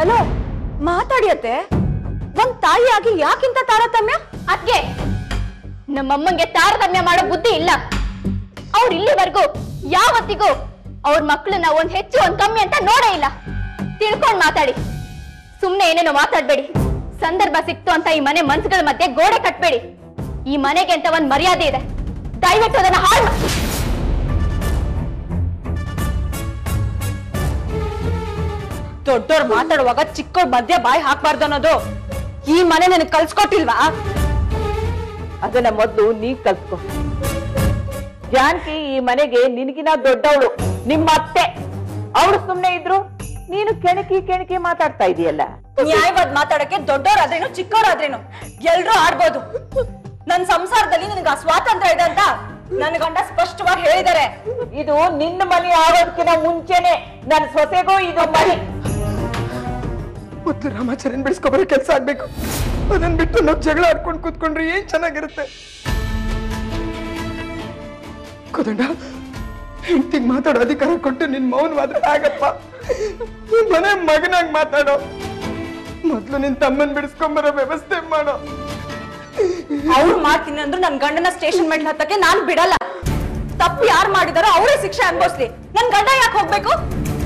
Hello ಮಾತಾಡಿಯತ್ತೆ ಒಂದ್ ತಾಯಿಯಾಗಿ ಯಾಕಿಂತ ತಾರತಮ್ಯ ಅದ್ಗೆ ನಮ್ಮಮ್ಮಂಗೆ ತಾರತಮ್ಯ ಮಾಡೋ ಬುದ್ಧಿ ಇಲ್ಲ ಅವ್ರು ಇಲ್ಲಿವರೆಗೂ ಯಾವತ್ತಿಗೂ ಅವ್ರ ಮಕ್ಕಳನ್ನ ಒಂದ್ ಹೆಚ್ಚು ಒಂದ್ ಕಮ್ಮಿ ಅಂತ ನೋಡೇ ಇಲ್ಲ ತಿಳ್ಕೊಂಡ್ ಮಾತಾಡಿ ಸುಮ್ನೆ ಏನೇನೋ ಮಾತಾಡ್ಬೇಡಿ ಸಂದರ್ಭ ಸಿಕ್ತು ಅಂತ ಈ ಮನೆ ಮನ್ಸುಗಳ ಮಧ್ಯೆ ಗೋಡೆ ಕಟ್ಬೇಡಿ ಈ ಮನೆಗೆ ಅಂತ ಒಂದ್ ಮರ್ಯಾದೆ ಇದೆ ದಯವಿಟ್ಟು ಅದನ್ನ ಹಾಳು ಮಾ- ದೊಡ್ಡೋರ್ ಮಾತಾಡುವಾಗ ಚಿಕ್ಕೋರ್ ಮಧ್ಯ ಬಾಯಿ ಹಾಕ್ಬಾರ್ದು ಅನ್ನೋದು ಈ ಮನೆ ನನಗೆ ಕಲ್ಸ್ಕೊಟ್ಟಿಲ್ವಾ ಅದನ್ನ ಮೊದ್ಲು ನೀ ಕಲ್ತ್ಕೊ ಜಾನ್ಕಿ ಈ ಮನೆಗೆ ನಿನಗಿನ ದೊಡ್ಡವಳು ನಿಮ್ಮ ಅತ್ತೆ ಅವಳು ಸುಮ್ನೆ ಇದ್ರು ನೀನು ಕೆಣಕಿ ಕೆಣಕಿ ಮಾತಾಡ್ತಾ ಇದೀಯಲ್ಲ ನ್ಯಾಯವಾದ ಮಾತಾಡಕ್ಕೆ ದೊಡ್ಡೋರಾದ್ರೇನು ಚಿಕ್ಕವರಾದ್ರೇನು ಎಲ್ರೂ ಆಡ್ಬೋದು ನನ್ ಸಂಸಾರದಲ್ಲಿ ನಿನಗೆ ಆ ಸ್ವಾತಂತ್ರ್ಯ ಇದೆ ಅಂತ ನನ್ನ ಗಂಡ ಸ್ಪಷ್ಟವಾಗಿ ಹೇಳಿದ್ದಾರೆ ಇದು ನಿನ್ನ ಮನೆ ಆಗೋದಕ್ಕಿಂತ ಮುಂಚೆನೆ ನನ್ನ ಸೊಸೆಗೂ ಇದು ಮನೆ ಮೊದ್ಲು ರಾಮಾಚಾರ್ಯನ್ ಬಿಡಿಸ್ಕೊಬರೋ ಕೆಲಸ ಆಗ್ಬೇಕು ಅದನ್ನ ಬಿಟ್ಟು ನಾವು ಜಗಳ ಆಡ್ಕೊಂಡು ಕೂತ್ಕೊಂಡ್ರೆ ಏನ್ ಚೆನ್ನಾಗಿರುತ್ತೆ ಕುದಂಡ ಹೆಂಡತಿಗೆ ಮಾತಾಡೋ ಅಧಿಕಾರ ಕೊಟ್ಟು ನಿನ್ ಮೌನವಾದ್ರೆ ಆಗಪ್ಪ ಈ ಮನೆ ಮಗನಾಗ್ ಮಾತಾಡೋ ಮೊದ್ಲು ನಿನ್ ತಮ್ಮನ್ ಬಿಡಿಸ್ಕೊಂಬರೋ ವ್ಯವಸ್ಥೆ ಮಾಡೋ ಅವ್ರು ಮಾಡ್ತೀನಿ ಅಂದ್ರು ನನ್ ಗಂಡನ ಸ್ಟೇಷನ್ ಮೆಟ್ಲ್ ಹತ್ತಕ್ಕೆ ನಾನ್ ಬಿಡಲ್ಲ ತಪ್ಪು ಯಾರು ಮಾಡಿದಾರೋ ಅವರೇ ಶಿಕ್ಷೆ ಅನ್ಭವಿಸ್ಲಿ ನನ್ ಗಂಡ ಯಾಕೆ ಹೋಗ್ಬೇಕು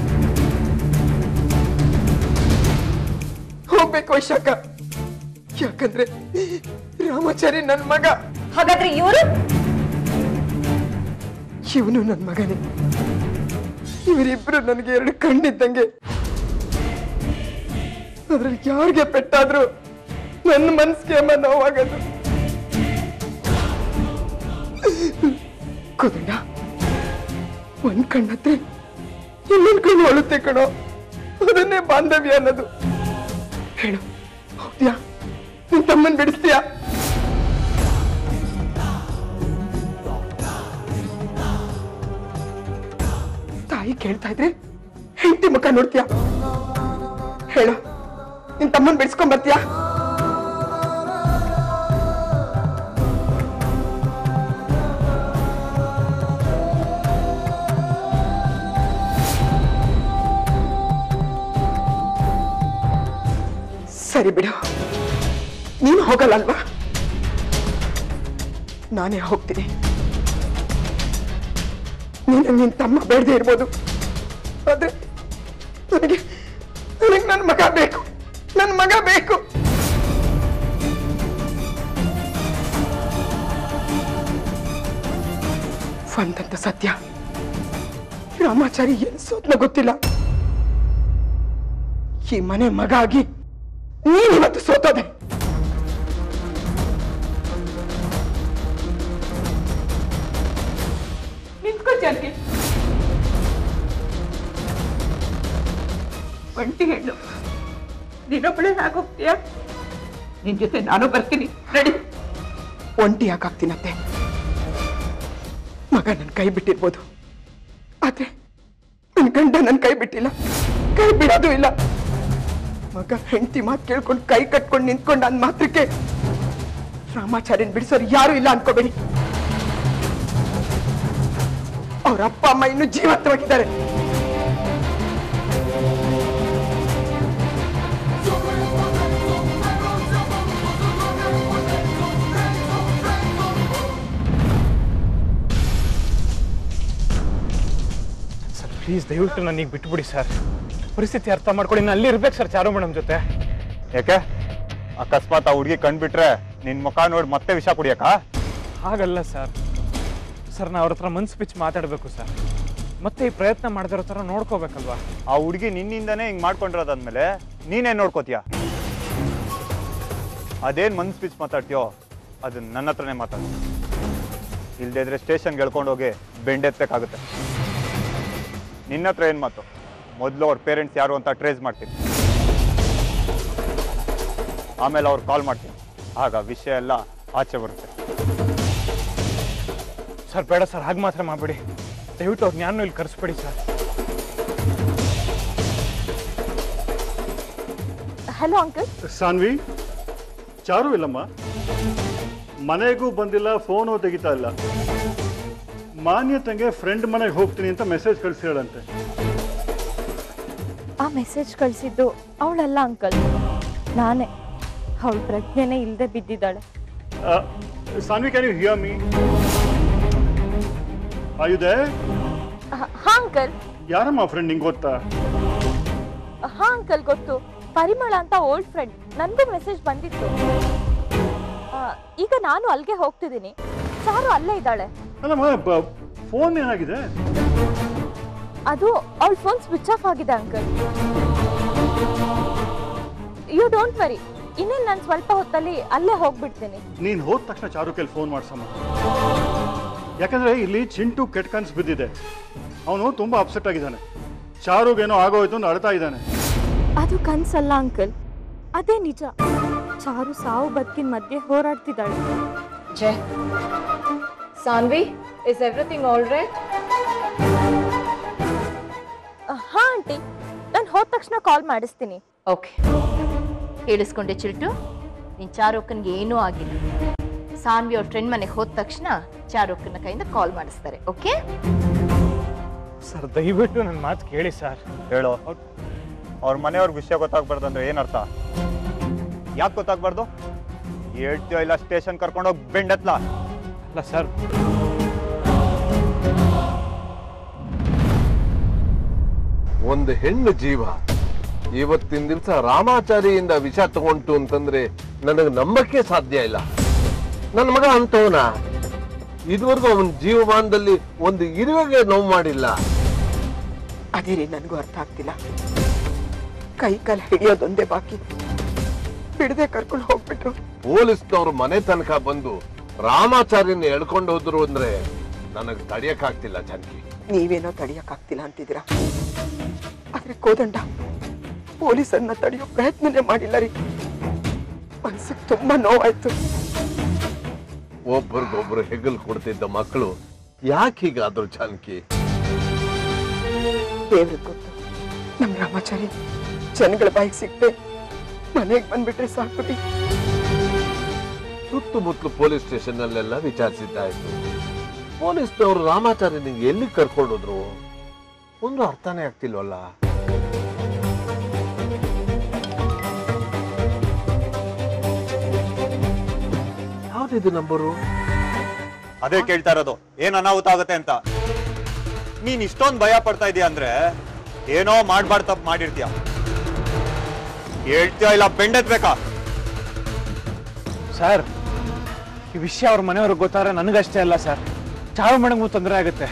ಹೋಗ್ಬೇಕು ವೈಶಾಖ ಯಾಕಂದ್ರೆ ರಾಮಾಚಾರಿ ನನ್ ಮಗ ಹಾಗಾದ್ರೆ ಇವರು ಇವನು ನನ್ ಮಗನೇ ಇವರಿಬ್ರು ನನಗೆ ಎರಡು ಕಣ್ಣಿದ್ದಂಗೆ ಅದ್ರಲ್ಲಿ ಯಾರಿಗೆ ಪೆಟ್ಟಾದ್ರು ನನ್ನ ಮನ್ಸಿಗೆ ಅಮ್ಮ ನೋವಾಗದು ಕುದಂಡ ಒಂದ್ ಕಣ್ಣತ್ತೆ ಇನ್ನೊಂದ್ ಕಣ್ಣು ಅಳುತ್ತೆ ಕಣೋ ಅದನ್ನೇ ಬಾಂಧವ್ಯ ಅನ್ನೋದು ಹೇಳು ಹೋಗ್ತೀಯಾ ನಿನ್ ತಮ್ಮನ್ ಬಿಡಿಸ್ತೀಯಾ ತಾಯಿ ಕೇಳ್ತಾ ಇದ್ರೆ ಹೆಂಡತಿ ಮುಖ ನೋಡ್ತೀಯಾ ಹೇಳು ನಿನ್ ತಮ್ಮನ್ ಬಿಡಿಸ್ಕೊಂಡ್ ಬರ್ತೀಯಾ ಸರಿ ಬಿಡು ನೀನು ಹೋಗಲ್ಲ ಅಲ್ವಾ ನಾನೇ ಹೋಗ್ತೀನಿ ನೀನು ನಿನ್ ತಮ್ಮ ಬೇಡದೆ ಇರ್ಬೋದು ಆದ್ರೆ ನನಗೆ ನನಗೆ ನನ್ನ ಮಗ ಬೇಕು ನನ್ನ ಮಗ ಬೇಕು ಒಂದಂತ ಸತ್ಯ ರಾಮಾಚಾರಿ ಏನ್ ಸೋತ್ನ ಗೊತ್ತಿಲ್ಲ ಈ ಮನೆ ಮಗ ಆಗಿ ನೀನಿವತ್ತು ಸೋತೋದೆ ನಿಂತ್ಕೋ ಜಾನಕಿ ಒಂಟಿ ಹೆಣ್ಣು ನೀನೊಬ್ಬಳೆ ಆಗೋಗ್ತೀಯಾ ನಿನ್ ಜೊತೆ ನಾನು ಬರ್ತೀನಿ ರೆಡಿ ಒಂಟಿ ಯಾಕಾಗ್ತೀನತ್ತೆ ಮಗ ನನ್ನ ಕೈ ಬಿಟ್ಟಿರ್ಬೋದು ಆದ್ರೆ ನನ್ನ ಗಂಡ ನನ್ನ ಕೈ ಬಿಟ್ಟಿಲ್ಲ ಕೈ ಬಿಡೋದು ಇಲ್ಲ ಮಗ ಹೆಂಡತಿ ಮಾತು ಕೇಳ್ಕೊಂಡು ಕೈ ಕಟ್ಕೊಂಡು ನಿಂತ್ಕೊಂಡು ಅಂದ್ ಮಾತ್ರಕ್ಕೆ ರಾಮಾಚಾರ್ಯನ್ ಬಿಡಿಸೋರು ಯಾರು ಇಲ್ಲ ಅನ್ಕೋಬೇಡಿ ಅವ್ರ ಅಪ್ಪ ಅಮ್ಮ ಇನ್ನೂ ಜೀವಂತವಾಗಿದ್ದಾರೆ ಸರ್ ಪ್ಲೀಸ್ ದಯವಿಟ್ಟು ನನಗೆ ಬಿಟ್ಬಿಡಿ ಸರ್ ಪರಿಸ್ಥಿತಿ ಅರ್ಥ ಮಾಡ್ಕೊಳ್ಳಿ ನಾನು ಅಲ್ಲಿ ಇರ್ಬೇಕು ಸರ್ ಚಾರು ಮೇಡಮ್ ಜೊತೆ ಯಾಕೆ ಅಕಸ್ಮಾತ್ ಆ ಹುಡುಗಿ ಕಂಡ್ಬಿಟ್ರೆ ನಿನ್ ಮುಖ ನೋಡಿ ಮತ್ತೆ ವಿಷ ಕುಡಿಯಕ ಹಾಗಲ್ಲ ಸರ್ ಸರ್ ನಾ ಅವ್ರ ಹತ್ರ ಮನ್ಸು ಬಿಚ್ಚಿ ಮಾತಾಡಬೇಕು ಸರ್ ಮತ್ತೆ ಈ ಪ್ರಯತ್ನ ಮಾಡ್ದಿರೋ ಥರ ನೋಡ್ಕೋಬೇಕಲ್ವಾ ಆ ಹುಡುಗಿ ನಿನ್ನಿಂದನೇ ಹಿಂಗ್ ಮಾಡ್ಕೊಂಡಿರೋದಾದ್ಮೇಲೆ ನೀನೇನ್ ನೋಡ್ಕೋತೀಯ ಅದೇನ್ ಮನ್ಸ್ ಪಿಚ್ ಮಾತಾಡ್ತೀಯೋ ಅದನ್ನ ನನ್ನ ಹತ್ರನೇ ಮಾತಾಡು ಇಲ್ದೇ ಇದ್ರೆ ಸ್ಟೇಷನ್ಗೆ ಎಳ್ಕೊಂಡು ಹೋಗಿ ಬೆಂಡೆತ್ತಕ್ಕಾಗುತ್ತೆ ನಿನ್ನ ಹತ್ರ ಏನ್ ಮಾತು ಮೊದಲು ಅವ್ರ ಪೇರೆಂಟ್ಸ್ ಯಾರು ಅಂತ ಟ್ರೇಸ್ ಮಾಡ್ತೀನಿ ಆಮೇಲೆ ಅವ್ರು ಕಾಲ್ ಮಾಡ್ತೀನಿ ಆಗ ವಿಷಯ ಎಲ್ಲ ಆಚೆ ಬರುತ್ತೆ ಸರ್ ಬೇಡ ಸರ್ ಹಾಗೆ ಮಾತ್ರ ಮಾಡಬೇಡಿ ದಯವಿಟ್ಟು ಅವ್ರು ಜ್ಞಾನ ಇಲ್ಲಿ ಕರೆಸ್ಬೇಡಿ sir hello uncle Sanvi Charu ಇಲ್ಲಮ್ಮ ಮನೆಗೂ ಬಂದಿಲ್ಲ ಫೋನು ತೆಗಿತಾ ಇಲ್ಲ ಮಾನ್ಯತೆಗೆ ಫ್ರೆಂಡ್ ಮನೆಗೆ ಹೋಗ್ತೀನಿ ಅಂತ ಮೆಸೇಜ್ ಕಳಿಸಿಗಳಂತೆ ಆ ಮೆಸೇಜ್ ಕಳಿಸಿದ್ದು ಅವಳಲ್ಲ ಅಂಕಲ್ ನಾನೇ ಅವಳ ಪ್ರಜ್ಞೆನೇ ಇಲ್ಲದೆ ಬಿದ್ದಿದ್ದಾಳೆ Sanvi can you hear me ಆಯುಧೆ ಹಾ ಅಂಕಲ್ ಯಾರಮ್ಮ ಫ್ರೆಂಡ್ ನಿಂಗೆ ಗೊತ್ತಾ ಹಾ ಅಂಕಲ್ ಗೊತ್ತು ಪರಿಮಳ ಅಂತ ಓಲ್ಡ್ ಫ್ರೆಂಡ್ ನನಗೂ ಮೆಸೇಜ್ ಬಂದಿತ್ತು ಆ, ಈಗ ನಾನು ಅಲ್ಲಿಗೆ ಹೋಗ್ತಿದ್ದೀನಿ ಚಾರು ಅಲ್ಲೇ ಇದ್ದಾಳೆ ಅಲ್ಲಮ್ಮ ಫೋನ್ ಏನಾಗಿದೆ ಅದು ಅವಳ ಫೋನ್ ಸ್ವಿಚ್ ಆಫ್ ಆಗಿದೆ ಅಂಕಲ್ ಯು ಡೋಂಟ್ ವರಿ ಇನ್ನೇನು ನಾನು ಸ್ವಲ್ಪ ಹೊತ್ತಲ್ಲಿ ಅಲ್ಲೇ ಹೋಗ್ಬಿಡ್ತೀನಿ ನೀನು ಹೋದ ತಕ್ಷಣ ಚಾರು ಕೈಲಿ ಫೋನ್ ಮಾಡ್ಸಮ್ಮ ಯಾಕಂದ್ರೆ ಇಲ್ಲಿ ಚಿಂಟು ಕೆಟ್ಟ ಕನ್ಸು ಬಿದ್ದಿದೆ ಅವನು ತುಂಬಾ ಅಪ್ಸೆಟ್ ಆಗಿದ್ದಾನೆ ಚಾರುಗೇನೋ ಆಗೋಯ್ತು ಅಂತ ಅಳ್ತಾ ಇದ್ದಾನೆ ಅದು ಕನ್ಸಲ್ಲ ಅಂಕಲ್ ಅದೇ ನಿಜ ಚಾರು ಸಾವು ಬದುಕಿನ ಮಧ್ಯೆ ಹೋರಾಡ್ತಿದ್ದಾಳೆ Jaya Sanvi is everything all right ಹಾ ಆಂಟಿ ನಾನು ಹೋದ ತಕ್ಷಣ ಕಾಲ್ ಮಾಡಿಸ್ತೀನಿ ಓಕೆ ಕೇಳಿಸ್ಕೊಂಡೆ ಚಿಲ್ಟು ನೀನ್ ಚಾರುಕ್ಕನ್ಗೆ ಏನೂ ಆಗಿಲ್ಲ ಸಾನ್ವಿ ಅವ್ರ ಫ್ರೆಂಡ್ ಮನೆಗೆ ಹೋದ ತಕ್ಷಣ ಚಾರುಕ್ಕನ ಕೈಯಿಂದ ಕಾಲ್ ಮಾಡಿಸ್ತಾರೆ ಓಕೆ ಸರ್ ದಯವಿಟ್ಟು ನನ್ನ ಮಾತು ಕೇಳಿ ಸರ್ ಹೇಳು ಅವ್ರ ಮನೆಯವ್ರಿಗೆ ವಿಷಯ ಗೊತ್ತಾಗ್ಬಾರ್ದು ಅಂದ್ರೆ ಏನರ್ಥ ಯಾಕೆ ಗೊತ್ತಾಗ್ಬಾರ್ದು ಹೇಳ್ತೀಯೋ ಇಲ್ಲ ಸ್ಟೇಷನ್ ಕರ್ಕೊಂಡೋಗಿ ಬೆಂಡತ್ಲಾ ಅಲ್ಲ ಸರ್ ಒಂದು ಹೆಣ್ಣು ಜೀವ ಇವತ್ತಿನ ದಿವಸ ರಾಮಾಚಾರಿಯಿಂದ ವಿಷ ತಗೊಂಡು ಅಂತಂದ್ರೆ ನನಗೆ ನಂಬಕ್ಕೆ ಸಾಧ್ಯ ಇಲ್ಲ ನನ್ನ ಮಗ ಅಂತವನ ಇದುವರೆಗೂ ಅವನ ಜೀವಮಾನದಲ್ಲಿ ಒಂದು ಇರುವೆಗೆ ನೋವು ಮಾಡಿಲ್ಲ ಅದೇ ರೀ ನನಗೂ ಅರ್ಥ ಆಗ್ತಿಲ್ಲ ಕೈ ಕಾಲು ಹಿಡಿಯೋದೊಂದೇ ಬಾಕಿ ಬಿಡದೆ ಕರ್ಕೊಂಡು ಹೋಗ್ಬಿಟ್ರು ಪೊಲೀಸ್ನವ್ರು ಮನೆ ತನಕ ಬಂದು ರಾಮಾಚಾರ್ಯನ ಎಳ್ಕೊಂಡು ಹೋದ್ರು ಅಂದ್ರೆ ನನಗೆ ತಡಿಯಕ್ಕಾಗ್ತಿಲ್ಲ ಜಾನಕಿ ನೀವೇನೋ ತಡಿಯಕ್ಕಾಗ್ತಿಲ್ಲ ಅಂತಿದ್ದೀರಾ ಆದ್ರೆ ಕೋದಂಡ ಪೊಲೀಸನ್ನ ತಡೆಯೋ ಪ್ರಯತ್ನನೇ ಮಾಡಿಲ್ಲ ರೀ ಮನ್ಸಿಗೆ ತುಂಬಾ ನೋವಾಯ್ತು ಒಬ್ರಿಗೊಬ್ರು ಹೆಗಲ್ ಕೊಡ್ತಿದ್ದ ಮಕ್ಕಳು ಯಾಕೆ ಹೀಗಾದ್ರು ಜಾನಕಿ ದೇವ್ರಿಗೆ ಗೊತ್ತು ನಮ್ ರಾಮಾಚಾರಿ ಜನಗಳ ಬಾಯಿಗೆ ಸಿಕ್ತೆ ಮನೆಗೆ ಬಂದ್ಬಿಟ್ರೆ ಸಾಕು ರೀ ಸುತ್ತಮುತ್ತಲು ಪೊಲೀಸ್ ಸ್ಟೇಷನ್ ಅಲ್ಲೆಲ್ಲ ವಿಚಾರಿಸಿದ್ದಾಯ್ತು ಪೊಲೀಸ್ನವರು ರಾಮಾಚಾರ್ಯನಿಗೆ ಎಲ್ಲಿ ಕರ್ಕೊಂಡೋದ್ರು ಒಂದು ಅರ್ಥನೇ ಆಗ್ತಿಲ್ವಲ್ಲ ಯಾವ್ದಿದು ನಂಬರು ಅದೇ ಕೇಳ್ತಾ ಇರೋದು ಏನ್ ಅನಾಹುತ ಆಗುತ್ತೆ ಅಂತ ನೀನ್ ಇಷ್ಟೊಂದು ಭಯ ಪಡ್ತಾ ಇದೀಯ ಅಂದ್ರೆ ಏನೋ ಮಾಡ್ಬಾರ್ದು ತಪ್ಪು ಮಾಡಿರ್ತೀಯ ಹೇಳ್ತೀಯ ಇಲ್ಲ ಬೆಂಡೆತ್ಬೇಕಾ ಸರ್ ಈ ವಿಷಯ ಅವ್ರ ಮನೆಯವ್ರಿಗೆ ಗೊತ್ತಾದ್ರೆ ನನಗಷ್ಟೇ ಅಲ್ಲ ಸರ್ ಚಾವು ಮೇಡಮ್ಗೂ ತೊಂದರೆ ಆಗುತ್ತೆ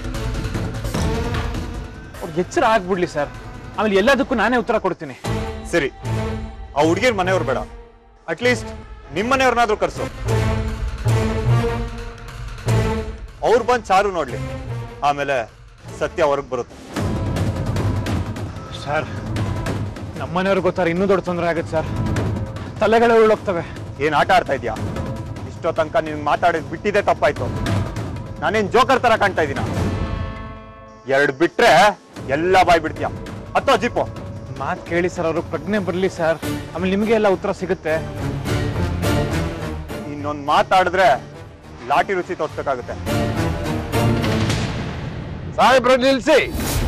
ಅವ್ರಿಗೆ ಎಚ್ಚರ ಆಗ್ಬಿಡ್ಲಿ ಸರ್ ಆಮೇಲೆ ಎಲ್ಲದಕ್ಕೂ ನಾನೇ ಉತ್ತರ ಕೊಡ್ತೀನಿ ಸರಿ ಆ ಹುಡುಗಿರ್ ಮನೆಯವ್ರು ಬೇಡ ಅಟ್ಲೀಸ್ಟ್ ನಿಮ್ಮ ಮನೆಯವ್ರನ್ನಾದ್ರೂ ಕರ್ಸು ಅವ್ರು ಬಂದ್ ಚಾರು ನೋಡ್ಲಿ ಆಮೇಲೆ ಸತ್ಯ ಹೊರಗ್ ಬರುತ್ತೆ ಸರ್ ನಮ್ಮ ಮನೆಯವ್ರಿಗೆ ಗೊತ್ತಾರೆ ಇನ್ನೂ ದೊಡ್ಡ ತೊಂದರೆ ಆಗುತ್ತೆ ಸರ್ ತಲೆಗಳೇ ಉರುಳೋಗ್ತವೆ ಏನ್ ಆಟ ಆಡ್ತಾ ಇದೀಯಾ ಇಷ್ಟೋ ತನಕ ನೀನ್ ಮಾತಾಡಿದ್ ಬಿಟ್ಟಿದೆ ತಪ್ಪಾಯ್ತು ನಾನೇನ್ ಜೋಕರ್ ತರ ಕಾಣ್ತಾ ಇದೀನ ಎರಡ್ ಬಿಟ್ರೆ ಎಲ್ಲ ಬಾಯ್ ಬಿಡ್ತೀಯ ಹತ್ತೋ ಜಿಪ್ಪು ಮಾತು ಕೇಳಿ ಸರ್ ಅವರು ಪ್ರಜ್ಞೆ ಬರಲಿ ಸರ್ ಆಮೇಲೆ ನಿಮಗೆ ಎಲ್ಲ ಉತ್ತರ ಸಿಗುತ್ತೆ ಇನ್ನೊಂದ್ ಮಾತಾಡಿದ್ರೆ ಲಾಠಿ ರುಚಿ ತೋರ್ಸ್ಬೇಕಾಗುತ್ತೆ ಸಾಹೇಬ್ರ ನಿಲ್ಸಿ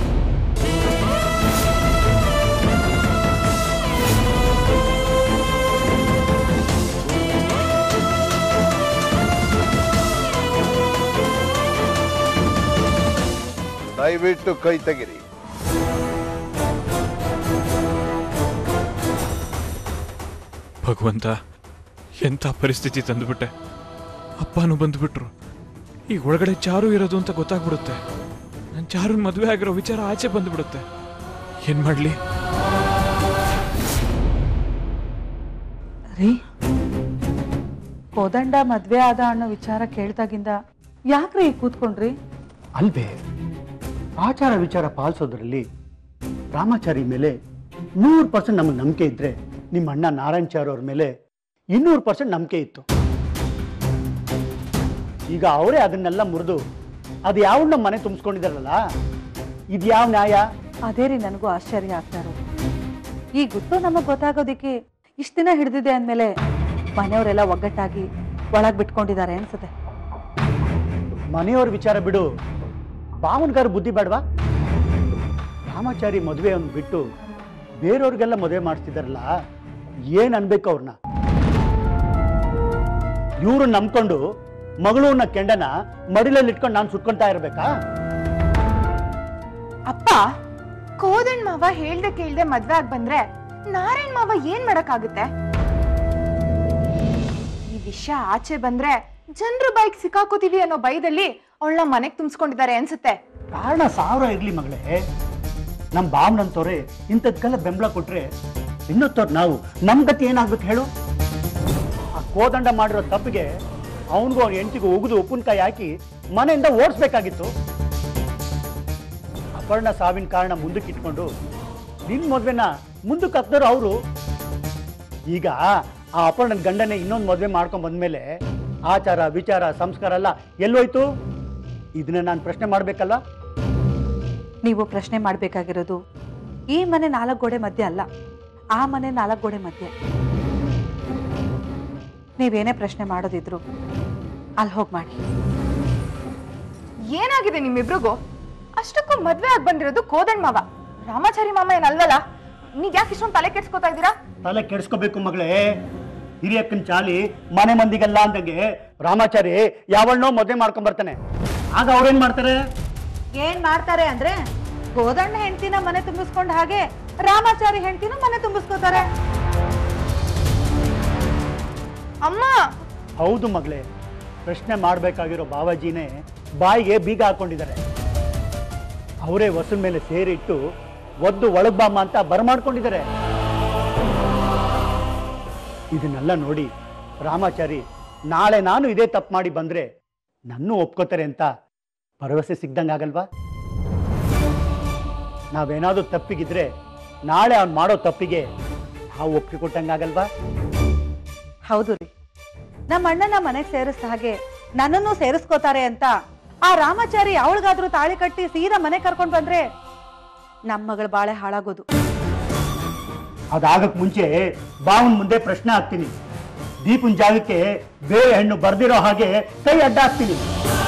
ದಯವಿಟ್ಟು ಕೈ ತೆಗಿರಿ ಭಗವಂತ ಎಂಥ ಪರಿಸ್ಥಿತಿ ತಂದುಬಿಟ್ಟೆ ಅಪ್ಪನೂ ಬಂದ್ಬಿಟ್ರು ಈಗ ಒಳಗಡೆ ಚಾರು ಇರೋದು ಅಂತ ಗೊತ್ತಾಗ್ಬಿಡುತ್ತೆ ನನ್ನ ಚಾರುನ್ ಮದುವೆ ಆಗಿರೋ ವಿಚಾರ ಆಚೆ ಬಂದ್ಬಿಡುತ್ತೆ ಏನ್ ಮಾಡ್ಲಿ ರೀ ಕೋದಂಡ ಮದ್ವೆ ಆದ ಅನ್ನೋ ವಿಚಾರ ಕೇಳ್ದಾಗಿಂದ ಯಾಕ್ರಿ ಈಗ ಕೂತ್ಕೊಂಡ್ರಿ ಅಲ್ವೇ ಆಚಾರ ವಿಚಾರ ಪಾಲಿಸೋದ್ರಲ್ಲಿ ರಾಮಾಚಾರಿ ಮೇಲೆ ನೂರು ಪರ್ಸೆಂಟ್ ನಮಗೆ ನಂಬಿಕೆ ಇದ್ರೆ ನಿಮ್ಮ ಅಣ್ಣ ನಾರಾಯಣಚಾರ್ ಅವ್ರ ಮೇಲೆ ಇನ್ನೂರು ಪರ್ಸೆಂಟ್ ನಂಬಿಕೆ ಇತ್ತು ಈಗ ಅವರೇ ಅದನ್ನೆಲ್ಲ ಮುರಿದು ಅದು ಯಾವ ನಮ್ಮ ಮನೆ ತುಂಬಿಸ್ಕೊಂಡಿದಾರಲ್ಲ ಇದು ಯಾವ ನ್ಯಾಯ ಅದೇ ರೀ ನನಗೂ ಆಶ್ಚರ್ಯ ಆಗ್ತಾ ಇರೋದು ಈ ಗುಟ್ಟು ನಮಗ್ ಗೊತ್ತಾಗೋದಿಕ್ಕೆ ಇಷ್ಟ ದಿನ ಹಿಡ್ದಿದೆ ಅಂದ್ಮೇಲೆ ಮನೆಯವರೆಲ್ಲ ಒಗ್ಗಟ್ಟಾಗಿ ಒಳಗ್ ಬಿಟ್ಕೊಂಡಿದ್ದಾರೆ ಅನ್ಸುತ್ತೆ ಮನೆಯವ್ರ ವಿಚಾರ ಬಿಡು ಬಾವನ್ಗಾರ ಬುದ್ಧಿ ಬೇಡವಾ ರಾಮಾಚಾರಿ ಮದುವೆ ಅವ್ನು ಬಿಟ್ಟು ಬೇರೆಯವ್ರಿಗೆಲ್ಲ ಮದುವೆ ಮಾಡಿಸ್ತಿದಾರಲ್ಲ ಏನ್ ಅನ್ಬೇಕು ಅವ್ರನ್ನ ಇವ್ರು ನಂಬ್ಕೊಂಡು ಮಗಳನ್ನ ಕೆಂಡನ ಮಡಿಲಲ್ಲಿ ಇಟ್ಕೊಂಡು ನಾನು ಸುಟ್ಕೊಂತಾ ಇರ್ಬೇಕಾ ಅಪ್ಪ ಕೋದಣ್ಣ ಮಾವ ಹೇಳ್ದೆ ಕೇಳ್ದೆ ಮದ್ವೆ ಆಗ್ ಬಂದ್ರೆ ನಾರಾಯಣ್ ಮಾವ ಏನ್ ಮಾಡಕ್ಕಾಗುತ್ತೆ ಈ ವಿಷಯ ಆಚೆ ಬಂದ್ರೆ ಜನರು ಬೈಕ್ ಸಿಕ್ಕಾಕೋತೀವಿ ಅನ್ನೋ ಭಯದಲ್ಲಿ ಅವಳನ್ನ ಮನೆಗ್ ತುಂಬಿಸ್ಕೊಂಡಿದ್ದಾರೆ ಅನ್ಸುತ್ತೆ ಕಾರಣ ಸಾವಿರ ಇರ್ಲಿ ಮಗಳೇ ನಮ್ಮ ಬಾವನಂತವ್ರೆ ಇಂಥದ್ಕೆಲ್ಲ ಬೆಂಬಲ ಕೊಟ್ರೆ ಇನ್ನೊತ್ತವ್ರು ನಾವು ನಮ್ ಗತಿ ಏನಾಗ್ಬೇಕು ಹೇಳು ಆ ಕೋದಂಡ ಮಾಡಿರೋ ತಪ್ಪಿಗೆ ಅವನಿಗೂ ಅವ್ನ ಹೆಂಡತಿಗೂ ಉಗಿದು ಉಪ್ಪಿನಕಾಯಿ ಹಾಕಿ ಮನೆಯಿಂದ ಓಡಿಸ್ಬೇಕಾಗಿತ್ತು ಅಪರ್ಣ ಸಾವಿನ ಕಾರಣ ಮುಂದಕ್ಕೆ ಇಟ್ಕೊಂಡು ನಿನ್ ಮದ್ವೆನ ಮುಂದಕ್ಕೆ ಹಾಕ್ದವ್ರು ಅವರು ಈಗ ಆ ಅಪರ್ಣನ ಗಂಡನೇ ಇನ್ನೊಂದು ಮದ್ವೆ ಮಾಡ್ಕೊಂಡ್ ಬಂದ್ಮೇಲೆ ಆಚಾರ ವಿಚಾರ ಸಂಸ್ಕಾರ ಎಲ್ಲ ಎಲ್ಲೋಯ್ತು ಇದನ್ನ ನಾನು ಪ್ರಶ್ನೆ ಮಾಡ್ಬೇಕಲ್ಲ ನೀವು ಪ್ರಶ್ನೆ ಮಾಡಬೇಕಾಗಿರೋದು ಈ ಮನೆ ನಾಲ್ಕು ಗೋಡೆ ಮಧ್ಯೆ ಅಲ್ಲ ಆ ಮನೆ ನಾಲ್ಕು ಗೋಡೆ ಮಧ್ಯೆ ನೀವೇನೇ ಪ್ರಶ್ನೆ ಮಾಡೋದಿದ್ರು ಅಲ್ಲಿ ಹೋಗಿ ಮಾಡಿ ಏನಾಗಿದೆ ನಿಮ್ಮಿಬ್ರಿಗೂ ಅಷ್ಟಕ್ಕೂ ಮದ್ವೆ ಆಗ್ ಬಂದಿರೋದು ಕೋದಣ್ಣ ಮಾವ ರಾಮಾಚಾರಿ ಮಾಮ ಏನಲ್ವಲ್ಲ ನೀವ್ ಯಾಕೆ ಇಷ್ಟೊಂದು ತಲೆ ಕೆಡ್ಸ್ಕೊತಾ ಇದ್ದೀರಾ ತಲೆ ಕೆಡಿಸ್ಕೋಬೇಕು ಮಗಳೇ ಹಿರಿಯಕ್ಕನ ಚಾಲಿ ಮನೆ ಮಂದಿಗೆಲ್ಲ ಅಂದಂಗೆ ರಾಮಾಚಾರಿ ಯಾವಣ್ಣೋ ಮದುವೆ ಮಾಡ್ಕೊಂಡ್ ಬರ್ತಾನೆ ಆಗ ಅವ್ರೇನ್ ಮಾಡ್ತಾರೆ ಏನ್ ಮಾಡ್ತಾರೆ ಅಂದ್ರೆ ಗೋದಣ್ಣ ಹೆಂಡತಿನ ಮನೆ ತುಂಬಿಸ್ಕೊಂಡ್ ಹಾಗೆ ರಾಮಾಚಾರಿ ಹೆಂಡತಿನ ಮನೆ ತುಂಬಿಸ್ಕೋತಾರೆ ಅಮ್ಮ ಹೌದು ಮಗಳೇ ಪ್ರಶ್ನೆ ಮಾಡ್ಬೇಕಾಗಿರೋ ಬಾವಾಜಿನೇ ಬಾಯಿಗೆ ಬೀಗ ಹಾಕೊಂಡಿದ್ದಾರೆ ಅವರೇ ಹೊಸಲ ಮೇಲೆ ಸೇರಿಟ್ಟು ಒದ್ದು ಒಳಗ್ ಬಾಮ್ಮ ಅಂತ ಬರಮಾಡ್ಕೊಂಡಿದ್ದಾರೆ ಇದನ್ನೆಲ್ಲ ನೋಡಿ ರಾಮಾಚಾರಿ ನಾಳೆ ನಾನು ಇದೇ ತಪ್ಪು ಮಾಡಿ ಬಂದ್ರೆ ನನ್ನೂ ಒಪ್ಕೋತಾರೆ ಅಂತ ಭರವಸೆ ಸಿಗ್ದಂಗಾಗಲ್ವಾ ನಾವೇನಾದ್ರೂ ತಪ್ಪಿಗಿದ್ರೆ ನಾಳೆ ಅವ್ನು ಮಾಡೋ ತಪ್ಪಿಗೆ ನಾವು ಒಪ್ಪಿಗೆ ಕೊಟ್ಟಂಗಾಗಲ್ವಾ ಹೌದು ರೀ ನಮ್ಮ ಅಣ್ಣನ ಮನೆಗೆ ಸೇರಿಸ್ದ ಹಾಗೆ ನನ್ನನ್ನು ಸೇರಿಸ್ಕೋತಾರೆ ಅಂತ ಆ ರಾಮಾಚಾರಿ ಅವಳಿಗಾದ್ರೂ ತಾಳಿ ಕಟ್ಟಿ ಸೀದಾ ಮನೆ ಕರ್ಕೊಂಡ್ ಬಂದ್ರೆ ನಮ್ಮ ಮಗಳ ಬಾಳೆ ಹಾಳಾಗೋದು ಅದಾಗಕ್ ಮುಂಚೆ ಬಾವನ್ ಮುಂದೆ ಪ್ರಶ್ನೆ ಹಾಕ್ತೀನಿ ದೀಪನ್ ಜಾಗಕ್ಕೆ ಬೇರೆ ಹೆಣ್ಣು ಬರ್ದಿರೋ ಹಾಗೆ ಕೈ ಅಡ್ಡ ಹಾಕ್ತೀನಿ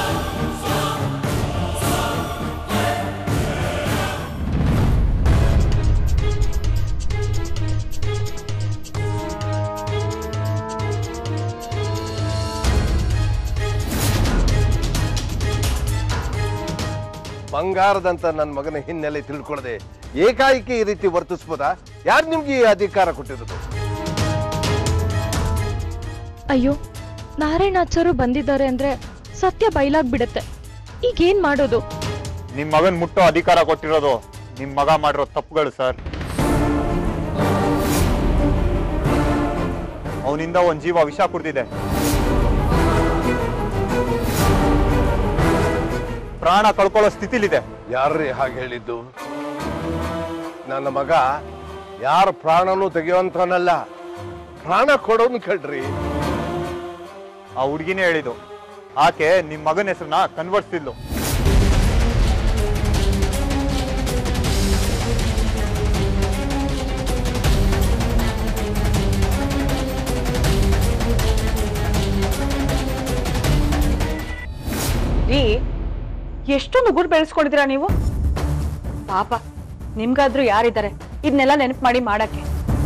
ಬಂಗಾರದಂತ ನನ್ನ ಮಗನ ಹಿನ್ನೆಲೆ ತಿಳ್ಕೊಳ್ಳದೆ ಏಕಾಏಕಿ ಈ ರೀತಿ ವರ್ತಿಸ್ಬೋದಾ ಯಾರು ನಿಮ್ಗೆ ಈ ಅಧಿಕಾರ ಕೊಟ್ಟಿರೋದು ಅಯ್ಯೋ ನಾರಾಯಣಾಚಾರು ಬಂದಿದ್ದಾರೆ ಅಂದ್ರೆ ಸತ್ಯ ಬಯಲಾಗ್ಬಿಡತ್ತೆ ಈಗೇನ್ ಮಾಡೋದು ನಿಮ್ ಮಗನ್ ಮುಟ್ಟೋ ಅಧಿಕಾರ ಕೊಟ್ಟಿರೋದು ನಿಮ್ ಮಗ ಮಾಡಿರೋ ತಪ್ಪುಗಳು ಸರ್ ಅವನಿಂದ ಒಂದ್ ಜೀವ ವಿಷ ಕುಡ್ದಿದೆ ಪ್ರಾಣ ಕಳ್ಕೊಳ್ಳೋ ಸ್ಥಿತಿಲಿದೆ ಯಾರ್ರೀ ಹಾಗೆ ಹೇಳಿದ್ದು ನನ್ನ ಮಗ ಯಾರ ಪ್ರಾಣನೂ ತೆಗೆಯುವಂತವನಲ್ಲ ಪ್ರಾಣ ಕೊಡೋನು ಕಡ್ರಿ ಆ ಹುಡುಗಿನೇ ಹೇಳಿದ್ದು ಆಕೆ ನಿಮ್ ಮಗನ ಹೆಸರನ್ನ ಕನ್ವರ್ಸ್ತಿದ್ಲು ರೀ ಎಷ್ಟೊಂದು ಗುರು ಬೆಳೆಸ್ಕೊಂಡಿದ್ದೀರಾ ನೀವು ಪಾಪ ನಿಮ್ಗಾದ್ರೂ ಯಾರಿದ್ದಾರೆ ಇದನ್ನೆಲ್ಲ ನೆನಪು ಮಾಡಿ ಮಾಡಕ್ಕೆ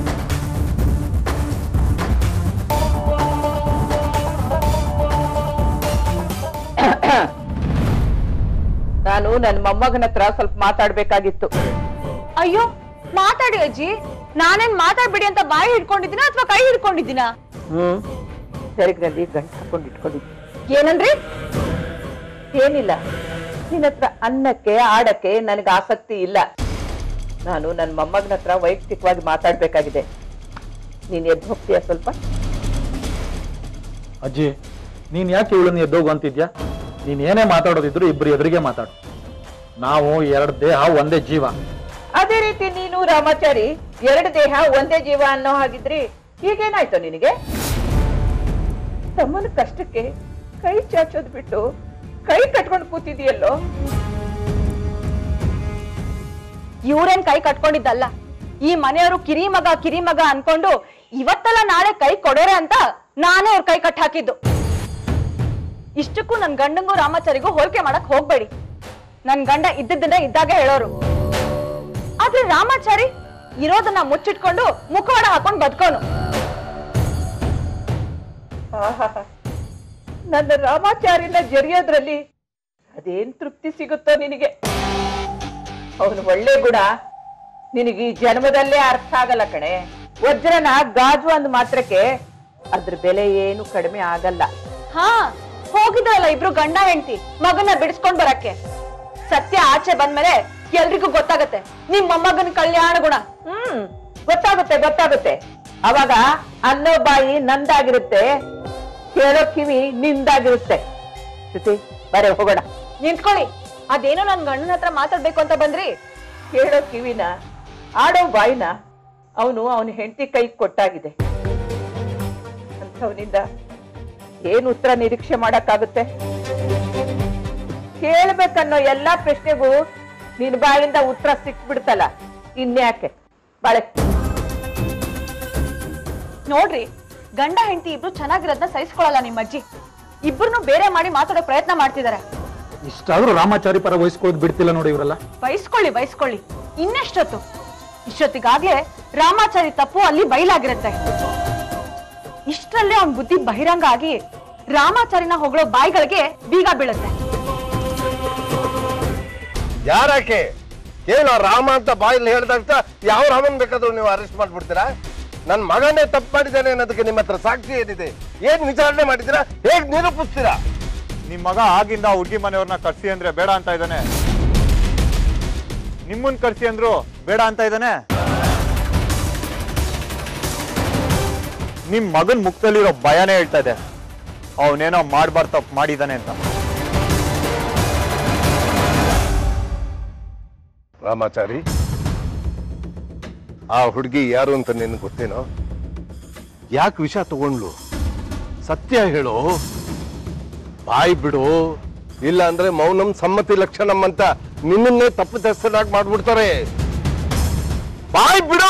ನಾನು ನನ್ನ ಮೊಮ್ಮಗನ ಹತ್ರ ಸ್ವಲ್ಪ ಮಾತಾಡ್ಬೇಕಾಗಿತ್ತು ಅಯ್ಯೋ ಮಾತಾಡಿ ಅಜ್ಜಿ ನಾನೇನ್ ಮಾತಾಡ್ಬಿಡಿ ಅಂತ ಬಾಯಿ ಹಿಡ್ಕೊಂಡಿದ್ದೀನ ಅಥವಾ ಕೈ ಹಿಡ್ಕೊಂಡಿದ್ದೀನ ಹ್ಮ್ ಸೆರಗಿನಲ್ಲಿ ಗಂಟು ಹಾಕೊಂಡು ಇಟ್ಕೊಂಡಿದ್ದೆ ಏನಂದ್ರಿ ಏನಿಲ್ಲ ನಿನ್ನ ಹತ್ರ ಅನ್ನಕ್ಕೆ ಆಡಕ್ಕೆ ನನಗೆ ಆಸಕ್ತಿ ಇಲ್ಲ ನಾನು ನನ್ನ ಮೊಮ್ಮಗನ ಹತ್ರ ವೈಯಕ್ತಿಕವಾಗಿ ಮಾತಾಡ್ಬೇಕಾಗಿದೆ ನೀನ್ ಎದ್ದು ಹೋಗ್ತೀಯ ಸ್ವಲ್ಪ ಅಜ್ಜಿ ನೀನ್ ಯಾಕೆ ಇವಳನ್ನ ಎದ್ದೋಗು ಅಂತಿದ್ಯಾ ನೀನ್ ಏನೇ ಮಾತಾಡೋದಿದ್ರು ಇಬ್ರು ಎದುರಿಗೆ ಮಾತಾಡು ನಾವು ಎರಡು ದೇಹ ಒಂದೇ ಜೀವ ಅದೇ ರೀತಿ ನೀನು ರಾಮಾಚಾರಿ ಎರಡು ದೇಹ ಒಂದೇ ಜೀವ ಅನ್ನೋ ಹಾಗಿದ್ರಿ ಈಗೇನಾಯ್ತು ನಿನಗೆ ತಮ್ಮನ ಕಷ್ಟಕ್ಕೆ ಕೈ ಚಾಚೋದ್ ಬಿಟ್ಟು ಕೈ ಕಟ್ಕೊಂಡು ಕೂತಿದೀಯಲ್ಲೋ ಇವ್ರೇನ್ ಕೈ ಕಟ್ಕೊಂಡಿದ್ದಲ್ಲ ಈ ಮನೆಯವರು ಕಿರಿ ಮಗ ಕಿರಿ ಮಗ ಅನ್ಕೊಂಡು ಇವತ್ತಲ್ಲ ನಾಳೆ ಕೈ ಕೊಡೋರೆ ಅಂತ ನಾನೇ ಅವ್ರ ಕೈ ಕಟ್ ಹಾಕಿದ್ದು ಇಷ್ಟಕ್ಕೂ ನನ್ ಗಂಡಂಗೂ ರಾಮಾಚಾರಿಗೂ ಹೋಲಿಕೆ ಮಾಡಕ್ ಹೋಗ್ಬೇಡಿ ನನ್ ಗಂಡ ಇದ್ದದ್ದನ್ನ ಇದ್ದಾಗ ಹೇಳೋರು ಆದ್ರೆ ರಾಮಾಚಾರಿ ಇರೋದನ್ನ ಮುಚ್ಚಿಟ್ಕೊಂಡು ಮುಖವಾಡ ಹಾಕೊಂಡ್ ಬದುಕೋನು ಆಹಾಹಾ. ನನ್ನ ರಾಮಾಚಾರಿನ ಜರಿಯೋದ್ರಲ್ಲಿ ಅದೇನ್ ತೃಪ್ತಿ ಸಿಗುತ್ತೋ ನಿನಗೆ ಅವನು ಒಳ್ಳೆ ಗುಣ ನಿನಗೆ ಈ ಜನ್ಮದಲ್ಲೇ ಅರ್ಥ ಆಗಲ್ಲ ಕಣೆ ವಜ್ರನ ಗಾಜು ಅಂದ್ ಮಾತ್ರಕ್ಕೆ ಅದ್ರ ಬೆಲೆ ಏನು ಕಡಿಮೆ ಆಗಲ್ಲ ಹಾ ಹೋಗಿದ್ರಲ್ಲ ಇಬ್ರು ಗಂಡ ಹೆಂಡತಿ ಮಗನ ಬಿಡಿಸ್ಕೊಂಡ್ ಬರಕ್ಕೆ ಸತ್ಯ ಆಚೆ ಬಂದ್ಮೇಲೆ ಎಲ್ರಿಗೂ ಗೊತ್ತಾಗತ್ತೆ ನಿಮ್ ಮೊಮ್ಮಗನ ಕಲ್ಯಾಣ ಗುಣ ಹ್ಮ್ ಗೊತ್ತಾಗುತ್ತೆ ಗೊತ್ತಾಗುತ್ತೆ ಅವಾಗ ಅನ್ನೋ ಬಾಯಿ ನಂದಾಗಿರುತ್ತೆ ಕೇಳೋ ಕಿವಿ ನಿಂದಾಗಿರುತ್ತೆ ಶ್ರುತಿ ಬರೇ ಹೋಗೋಣ ನಿಂತ್ಕೊಳ್ಳಿ ಅದೇನೋ ನನ್ ಗಂಡನ ಹತ್ರ ಮಾತಾಡ್ಬೇಕು ಅಂತ ಬಂದ್ರಿ ಕೇಳೋ ಕಿವಿನ ಆಡೋ ಬಾಯಿನ ಅವನು ಅವನ ಹೆಂಡತಿ ಕೈ ಕೊಟ್ಟಾಗಿದೆ ಅಂಥವನಿಂದ ಏನು ಉತ್ತರ ನಿರೀಕ್ಷೆ ಮಾಡಕ್ಕಾಗುತ್ತೆ ಕೇಳ್ಬೇಕನ್ನೋ ಎಲ್ಲಾ ಪ್ರಶ್ನೆಗೂ ನಿನ್ ಬಾಯಿಂದ ಉತ್ತರ ಸಿಕ್ಬಿಡ್ತಲ್ಲ ಇನ್ಯಾಕೆ ಬಾಳೆ ನೋಡ್ರಿ ಗಂಡ ಹೆಂಡತಿ ಇಬ್ರು ಚೆನ್ನಾಗಿರೋದನ್ನ ಸಹಿಸ್ಕೊಳಲ್ಲ ನಿಮ್ ಅಜ್ಜಿ ಇಬ್ರು ಬೇರೆ ಮಾಡಿ ಮಾತಾಡೋ ಪ್ರಯತ್ನ ಮಾಡ್ತಿದಾರೆ ಇಷ್ಟಾದ್ರೂ ರಾಮಾಚಾರಿ ಪರ ವಹಿಸ್ಕೊಳ್ಳೋದು ಬಿಡ್ತಿಲ್ಲ ನೋಡಿ ಇವರೆಲ್ಲ ಬಯಸ್ಕೊಳ್ಳಿ ಬಯಸ್ಕೊಳ್ಳಿ ಇನ್ನೆಷ್ಟೊತ್ತು ಇಷ್ಟೊತ್ತಿಗಾಗ್ಲೇ ರಾಮಾಚಾರಿ ತಪ್ಪು ಅಲ್ಲಿ ಬಯಲಾಗಿರುತ್ತೆ ಇಷ್ಟರಲ್ಲೇ ಅವನ್ ಬುದ್ಧಿ ಬಹಿರಂಗ ಆಗಿ ರಾಮಾಚಾರಿನ ಹೊಗಳೋ ಬಾಯಿಗಳಿಗೆ ಬೀಗ ಬೀಳುತ್ತೆ ಯಾರಕ್ಕೆ ಏನು ರಾಮ ಅಂತ ಬಾಯಲ್ಲಿ ಹೇಳ್ದಾಗ ಯಾವ ರಾಮನ್ ಬೇಕಾದ್ರೂ ನೀವು ಅರೆಸ್ಟ್ ಮಾಡ್ಬಿಡ್ತೀರಾ ನನ್ನ ಮಗನೇ ತಪ್ಪು ಮಾಡಿದ್ದಾನೆ ಅನ್ನೋದಕ್ಕೆ ನಿಮ್ಮ ಹತ್ರ ಸಾಕ್ಷಿ ಏನಿದೆ ಏನ್ ವಿಚಾರಣೆ ಮಾಡಿದ್ದೀರಾ ಹೇಗ್ ನಿರೂಪಿಸ್ತೀರಾ ನಿಮ್ ಮಗ ಆಗಿಂದ ಹುಡುಗಿ ಮನೆಯವ್ರನ್ನ ಕರ್ಸಿ ಅಂದ್ರೆ ಬೇಡ ಅಂತ ಇದ್ದಾನೆ ನಿಮ್ಮನ್ ಕರ್ಸಿ ಅಂದ್ರು ಬೇಡ ಅಂತ ಇದ್ದಾನೆ ನಿಮ್ ಮಗನ್ ಮುಖದಲ್ಲಿರೋ ಭಯನೇ ಹೇಳ್ತಾ ಇದೆ ಅವನೇನೋ ಮಾಡ್ಬಾರ್ದು ತಪ್ಪು ಮಾಡಿದಾನೆ ಅಂತ ರಾಮಾಚಾರಿ ಆ ಹುಡುಗಿ ಯಾರು ಅಂತ ನಿನಗೆ ಗೊತ್ತೇನೋ ಯಾಕೆ ವಿಷ ತಗೊಂಡ್ಲು ಸತ್ಯ ಹೇಳು ಬಾಯಿ ಬಿಡು ಇಲ್ಲ ಅಂದ್ರೆ ಮೌನಂ ಸಮ್ಮತಿ ಲಕ್ಷಣಂ ಅಂತ ನಿನ್ನನ್ನೇ ತಪ್ಪಿತಸ್ಥನಾಗಿ ಮಾಡ್ಬಿಡ್ತಾರೆ ಬಾಯಿ ಬಿಡು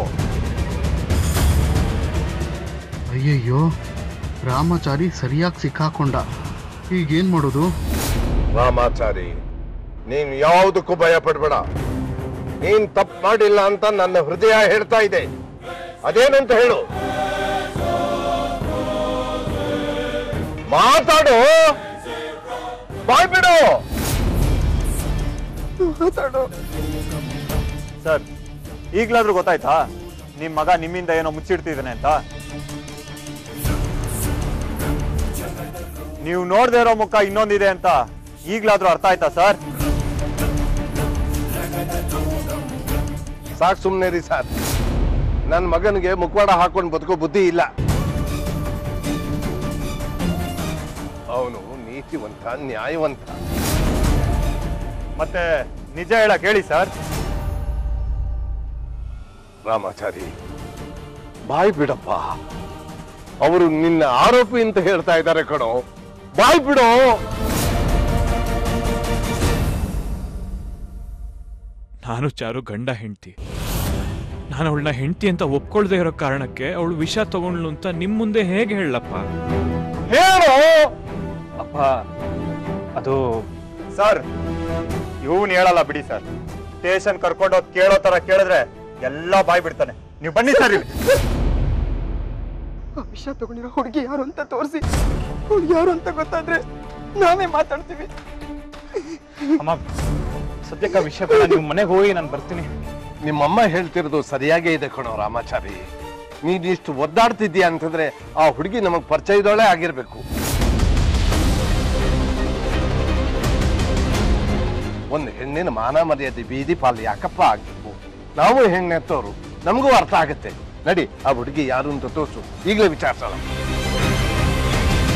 ಅಯ್ಯಯ್ಯೋ ರಾಮಾಚಾರಿ ಸರಿಯಾಗಿ ಸಿಕ್ಕಾಕೊಂಡ ಈಗೇನ್ ಮಾಡೋದು ರಾಮಾಚಾರಿ ನೀನ್ ಯಾವುದಕ್ಕೂ ಭಯ ಪಡ್ಬೇಡ ನೀನ್ ತಪ್ಪು ಮಾಡಿಲ್ಲ ಅಂತ ನನ್ನ ಹೃದಯ ಹೇಳ್ತಾ ಇದೆ ಅದೇನಂತ ಹೇಳು ಮಾತಾಡು ಬಾಯ್ ಬಿಡು ಮಾತಾಡು ಸರ್ ಈಗ್ಲಾದ್ರೂ ಗೊತ್ತಾಯ್ತಾ ನಿಮ್ ಮಗ ನಿಮ್ಮಿಂದ ಏನೋ ಮುಚ್ಚಿಡ್ತಿದ್ದಾನೆ ಅಂತ ನೀವು ನೋಡ್ದೇ ಇರೋ ಮುಖ ಇನ್ನೊಂದಿದೆ ಅಂತ ಈಗ್ಲಾದ್ರೂ ಅರ್ಥ ಆಯ್ತಾ ಸರ್ ಸಾಕ್ ಸುಮ್ನೆ ರೀ ಸರ್ ನನ್ನ ಮಗನಿಗೆ ಮುಖವಾಡ ಹಾಕೊಂಡು ಬದುಕೋ ಬುದ್ಧಿ ಇಲ್ಲ ಅವನು ನೀತಿವಂತ ನ್ಯಾಯವಂತ ಮತ್ತೆ ನಿಜ ಹೇಳಕ್ ಹೇಳಿ ಸರ್ ರಾಮಾಚಾರಿ ಬಾಯ್ ಬಿಡಪ್ಪ ಅವರು ನಿನ್ನ ಆರೋಪಿ ಅಂತ ಹೇಳ್ತಾ ಇದ್ದಾರೆ ಕಣೋ ಬಾಯ್ ಬಿಡು ನಾನು ಚಾರು ಗಂಡ ಹೆಂಡ್ತಿ ನಾನು ಅವಳನ್ನ ಹೆಂಡ್ತಿ ಅಂತ ಒಪ್ಕೊಳ್ದೇ ಇರೋ ಕಾರಣಕ್ಕೆ ಅವಳು ವಿಷ ತಗೊಂಡ್ಲು ಅಂತ ನಿಮ್ ಮುಂದೆ ಹೇಗೆ ಹೇಳಪ್ಪ ಹೇಳು ಅಪ್ಪ ಅದು ಸರ್ ಇವನ್ ಹೇಳಲ್ಲ ಬಿಡಿ ಸರ್ ಸ್ಟೇಷನ್ ಕರ್ಕೊಂಡೋಗ್ ಕೇಳೋ ತರ ಕೇಳಿದ್ರೆ ಎಲ್ಲಾ ಬಾಯ್ ಬಿಡ್ತಾನೆ ನೀವು ಬನ್ನಿ ಸರ್ ಇಲ್ಲಿ ಆ ವಿಷ ತಗೊಂಡಿರೋ ಹುಡುಗಿ ಯಾರು ಅಂತ ತೋರಿಸಿ ಹುಡುಗಿ ಯಾರು ಅಂತ ಗೊತ್ತಾದ್ರೆ ನಾವೇ ಮಾತಾಡ್ತೀವಿ ಅಮ್ಮ ಸದ್ಯಕ್ಕೆ ವಿಷಯ ಬೇಡ ನೀವು ಮನೆಗೆ ಹೋಗಿ ನಾನು ಬರ್ತೀನಿ ನಿಮ್ಮಮ್ಮ ಹೇಳ್ತಿರೋದು ಸರಿಯಾಗೇ ಇದೆ ಕಣೋ ರಾಮಾಚಾರಿ ನೀನ್ ಇಷ್ಟು ಒದ್ದಾಡ್ತಿದ್ದೀಯ ಅಂತಂದ್ರೆ ಆ ಹುಡುಗಿ ನಮಗ್ ಪರಿಚಯದೊಳೆ ಆಗಿರ್ಬೇಕು ಒಂದು ಹೆಣ್ಣಿನ ಮಾನ ಮರ್ಯಾದೆ ಬೀದಿ ಪಾಲು ಯಾಕಪ್ಪ ಆಗ್ಬೇಕು ನಾವು ಹೆಣ್ಣೆತ್ತೋರು ನಮಗೂ ಅರ್ಥ ಆಗುತ್ತೆ ನಡಿ ಆ ಹುಡುಗಿ ಯಾರು ಅಂತ ತೋರ್ಸು ಈಗಲೇ ವಿಚಾರಿಸೋಣ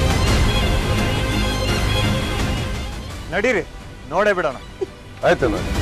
ನಡೀರಿ ನೋಡೇ ಬಿಡೋಣ ಆಯ್ತು ನೋಡಿ